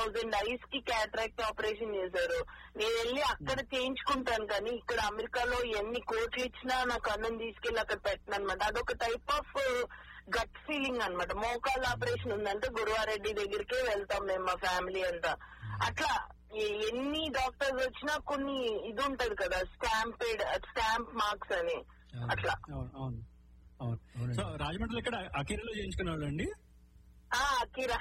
Thousand eyes కి cataract operation చేశారు నేను వెళ్ళి అక్కడ చేయించుకుంటాను కానీ ఇక్కడ అమెరికాలో ఎన్ని కోట్లు ఇచ్చినా నా కన్నుని తీసుకెళ్లి అక్కడ పెట్టను అనమాట అదొక టైప్ ఆఫ్ గట్ ఫీలింగ్ అన్నమాట మోకాళ్ళ ఆపరేషన్ ఉందంటే గురువారెడ్డి దగ్గరికే వెళ్తాం మేము మా ఫ్యామిలీ అంతా అట్లా ఎ- ఎన్ని డాక్టర్స్ వచ్చినా కొన్ని ఇది ఉంటది కదా స్టాంపేడ్ స్టాంప్ మార్క్స్ అని అట్లా అవును అవును అవును అవునండి. సో రాజమండ్రిలో ఇక్కడ అకీరలో చేయించుకునేవాళ్ళు అండి ఆ కిరా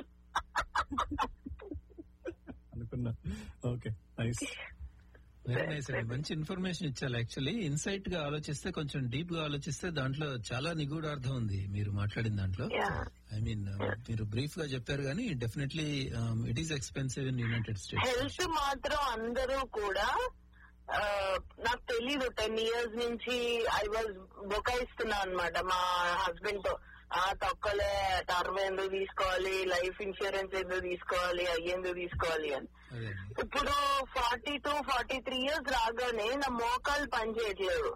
అనుకున్నా ఓకే నైస్ వెరీ నైస్ అండి మంచి ఇన్ఫర్మేషన్ ఇచ్చారు యాక్చువల్లీ ఇన్సైట్ గా ఆలోచిస్తే కొంచెం డీప్ గా ఆలోచిస్తే దాంట్లో చాలా నిగూఢార్థం ఉంది మీరు మాట్లాడిన దాంట్లో Yeah. ఐ మీన్ మీరు బ్రీఫ్ గా చెప్పారు కానీ definitely it is expensive in United States health మాత్రం అందరూ కూడా ఆ, నాకు తెలీదు టెన్ ఇయర్స్ నుంచి ఐ వాజ్ బొకాయిస్తున్నా అనమాట మా హస్బెండ్ తో ఆ తొక్కలే టర్మ్ ఎందుకు తీసుకోవాలి లైఫ్ ఇన్సూరెన్స్ ఎందుకు తీసుకోవాలి అయ్యేందుకు తీసుకోవాలి అని అదే అండి ఇప్పుడు forty two forty three years రాగానే నా మోకాలు పనిచేయట్లేదు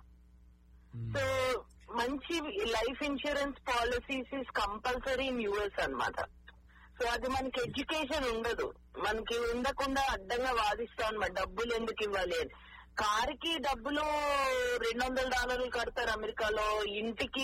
Hmm. సో మంచి life insurance policies is compulsory in US అన్నమాట సో అది మనకి ఎడ్యుకేషన్ ఉండదు మనకి ఉండకుండా అడ్డంగా వాదిస్తాం అన్నమాట డబ్బులు ఎందుకు ఇవ్వాలి అని కారుకి డబ్బులు రెండు వందల డాలర్లు కడతారు అమెరికాలో ఇంటికి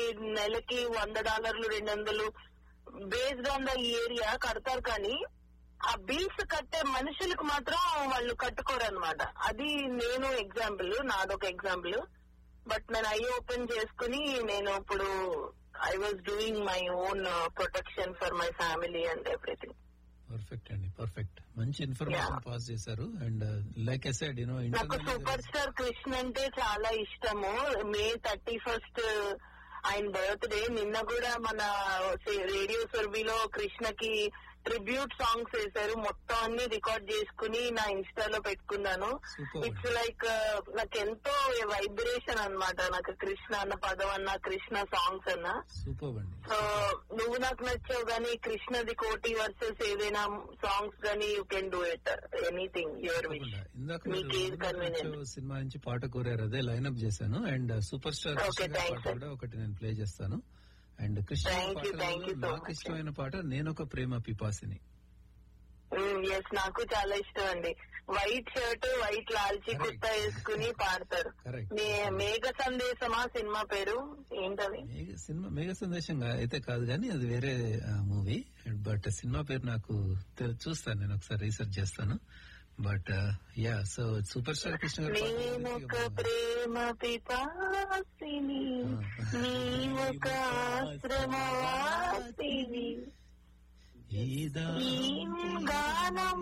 నెలకి వంద డాలర్లు రెండు వందలు బేస్డ్ ఆన్ ద ఏరియా కడతారు కానీ ఆ బిల్స్ కట్టే మనుషులకు మాత్రం వాళ్ళు కట్టుకోరు అనమాట అది నేను ఎగ్జాంపుల్ నాదొక ఎగ్జాంపుల్ బట్ నేను ఐ ఓపెన్ చేసుకుని నేను ఇప్పుడు I was doing my own protection for my family and everything perfect అండి పర్ఫెక్ట్ మంచి ఇన్ఫర్మేషన్ Yeah. పాస్ చేశారు and like I said you know నాకు సూపర్ స్టార్ కృష్ణ అంటే చాలా ఇష్టము మే థర్టీ ఫస్ట్ ఆయన బర్త్డే నిన్న కూడా మన రేడియో సర్వీలో కృష్ణకి ట్రిబ్యూట్ సాంగ్స్ వేశారు మొత్తం అన్ని రికార్డ్ చేసుకుని నా ఇన్స్టాలో పెట్టుకున్నాను Super. ఇట్స్ లైక్ నాకు ఎంతో వైబ్రేషన్ అన్నమాట నాకు కృష్ణ అన్న పదం అన్న కృష్ణ సాంగ్స్ అన్న సూపర్ అండి సో నువ్వు నాకు నచ్చావు గానీ కృష్ణది కోటి వర్సెస్ ఏదైనా సాంగ్స్ గానీ you can do it anything your wish తప్పకుండా. ఇందాక మీకు మీరు ఏది కన్వీనియంట్ వచ్చే సినిమా నుంచి పాట కోరారు అదే లైన్అప్ చేశాను and super star Okay, Krishna గారి thanks, పాట sir. కూడా ఒకటి నేను ప్లే చేస్తాను అండ్ కృష్ణ Thank you, పాటలలో thank you so నాకు much. ఇష్టమైన పాట నేను ఒక ప్రేమ పిపాసిని ఎస్ నాకు చాలా ఇష్టం అండి వైట్ షర్ట్ వైట్ లాల్చి Correct. కుర్తా వేసుకుని పాడతారు Correct. మే- మేఘ సందేశమా సినిమా పేరు ఏంటది మేఘ సినిమా మేఘ సందేశంగా అయితే కాదు కానీ అది వేరే మూవీ బట్ సినిమా పేరు నాకు తె- చూస్తాను నేను ఒకసారి రీసెర్చ్ చేస్తాను but yeah so super star Krishna గారి పాట నేనొక గురించి ఒక- ప్రేమ పిపాసిని నీవొక ఆశ్రమవాసిని ఈ దాహం ఈ గానం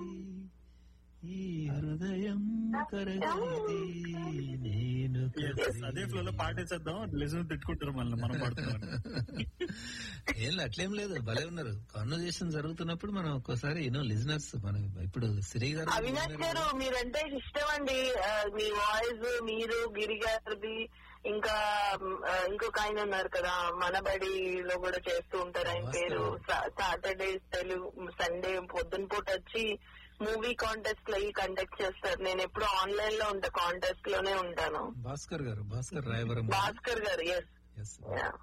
ఈ హృదయం కరగనిది నేను Yes, అదే ఫ్లో లో పాటేసేద్దాం లిజన్ తిట్టుకుంటారు మళ్ళీ మనం పాడుతున్నాం ఏం లేదు, అట్లేం లేదు భలే ఉన్నారు కాన్వర్జేషన్ జరుగుతున్నప్పుడు మనం ఒక్కోసారి యూనో లిజనర్స్ మనం ఇప్పుడు సిరి గారు అవినాష్ గారు మీరంటే ఇష్టం అండి ఆ, మీ వాయిస్ మీరు గిరి గారిది ఇంకా మ్, ఆ, ఇంకొక ఆయన ఉన్నారు కదా మనబడిలో కూడా చేస్తూ ఉంటారు ఆయన పేరు సాటర్డే తెలుగు సండే పొద్దున పూట వచ్చి మూవీ కాంటెస్ట్ లో కండక్ట్ చేస్తారు నేను ఎప్పుడు ఆన్లైన్ లో ఉంటా కాంటెస్ట్ లోనే ఉంటాను భాస్కర్ గారు భాస్కర్ రాయవరం భాస్కర్ గారు ఎస్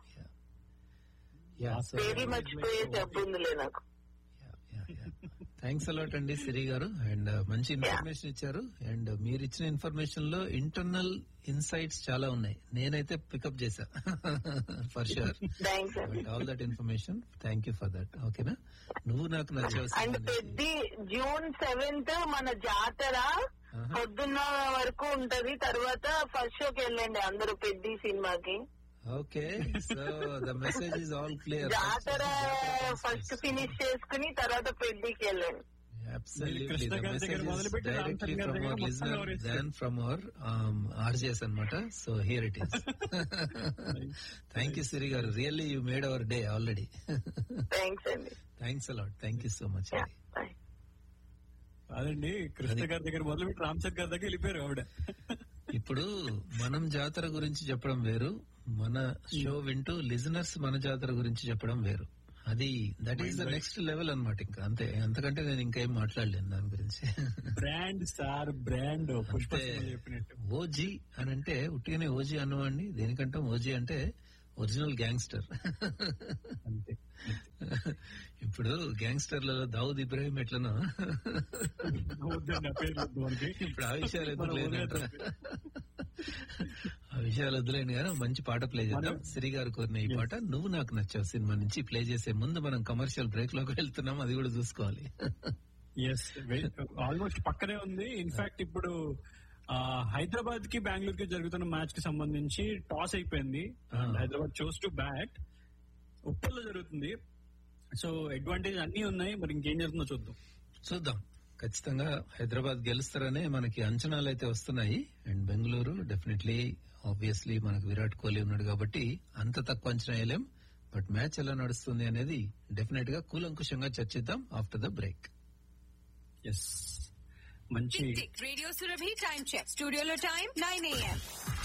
Yeah. పేరు మర్చిపోయే జబ్బు ఉందిలే నాకు థ్యాంక్స్ అలాట్ అండి సిరి గారు అండ్ మంచి ఇన్ఫర్మేషన్ ఇచ్చారు అండ్ మీరు ఇచ్చిన ఇన్ఫర్మేషన్ లో ఇంటర్నల్ ఇన్సైట్స్ చాలా ఉన్నాయి నేనైతే పికప్ చేశా ఫర్ షూర్ థ్యాంక్స్ అండి all that information thank you for that ఓకేనా నువ్వు నాకు నచ్చావు అండ్ సినిమా నుంచి. పెద్ద జూన్ సెవెంత్ మన జాతర ఆహా. పొద్దున్న వరకు ఉంటది తర్వాత ఫస్ట్ షోకి వెళ్ళండి అందరూ పెద్ద సినిమాకి okay so the message is all clear జాతర ఫస్ట్ ఫినిష్ చేసుకుని తర్వాత పెద్దకి వెళ్ళండి Absolutely. కృష్ణ The గారి దగ్గర message is మొదలుపెట్టి directly రామచంద్ర గారి from దగ్గర our మొత్తం listener ఎవరేస్తారు? than from our um, RJs అనమాట so here it is thank you Siri గారు really you made our day already thanks అండి thanks a lot thank you so much Yeah, bye. అదండి కృష్ణ అది- గారి దగ్గర మొదలుపెట్టి రామచంద్ర గారి దగ్గర వెళ్ళిపోయారు ఆవిడ ఇప్పుడు మనం జాతర గురించి చెప్పడం వేరు మన షో వింటూ లిజనర్స్ మన జాతర గురించి చెప్పడం వేరు అది that is the next level అన్నమాట ఇంకా అంతే అంతకంటే నేను ఇంకా ఏం మాట్లాడలేను దాని గురించి బ్రాండ్ స్టార్ బ్రాండ్ పుష్ప అంటే సినిమా చెప్పినట్టు ఓజీ అని అంటే ఉట్టిగానే ఓజీ అన్నవాడిని దేనికంటే ఓజీ అంటే ఒరిజినల్ గ్యాంగ్స్టర్ అంతే ఇప్పుడు గ్యాంగ్స్టర్లలో దావుద్ ఇబ్రాహిం ఎట్లనో వద్దండి ఆ పేర్లు వద్దు మనకి. ఇప్పుడు ఆ విషయాలు ఎందుకు మనం లేదంట వదిలేద్దాం. ఆ విషయాలు వద్దులేని కానీ మంచి పాట ప్లే చేద్దాం మనం- సిరి గారు కోరిన ఈ పాట నువ్వు నాకు నచ్చావు సినిమా నుంచి ప్లే చేసే ముందు మనం కమర్షియల్ బ్రేక్ లోకి వెళ్తున్నాం అది కూడా చూసుకోవాలి ఎస్ ఆల్మోస్ట్ పక్కనే ఉంది ఇన్ఫాక్ట్ ఇప్పుడు హైదరాబాద్ కి బెంగళూరు కి జరుగుతున్న మ్యాచ్ కి సంబంధించి టాస్ అయిపోయింది Ah. Hyderabad choose to bat ఉప్పల్లో జరుగుతుంది సో అడ్వాంటేజ్ అన్ని ఉన్నాయి మరి ఇంకేం జరుగుతుందో చూద్దాం చూద్దాం ఖచ్చితంగా హైదరాబాద్ గెలుస్తారనే మనకి అంచనాలు అయితే వస్తున్నాయి అండ్ బెంగళూరు డెఫినెట్లీ ఆబ్వియస్లీ మనకు విరాట్ కోహ్లీ ఉన్నాడు కాబట్టి అంత తక్కువ అంచనా వేయలేం బట్ మ్యాచ్ ఎలా నడుస్తుంది అనేది డెఫినెట్ గా కూలంకుషంగా చర్చిద్దాం ఆఫ్టర్ ద బ్రేక్ ఎస్ మంచి tick tick radio Surabhi time check స్టూడియోలో టైం నైన్ ఏఎం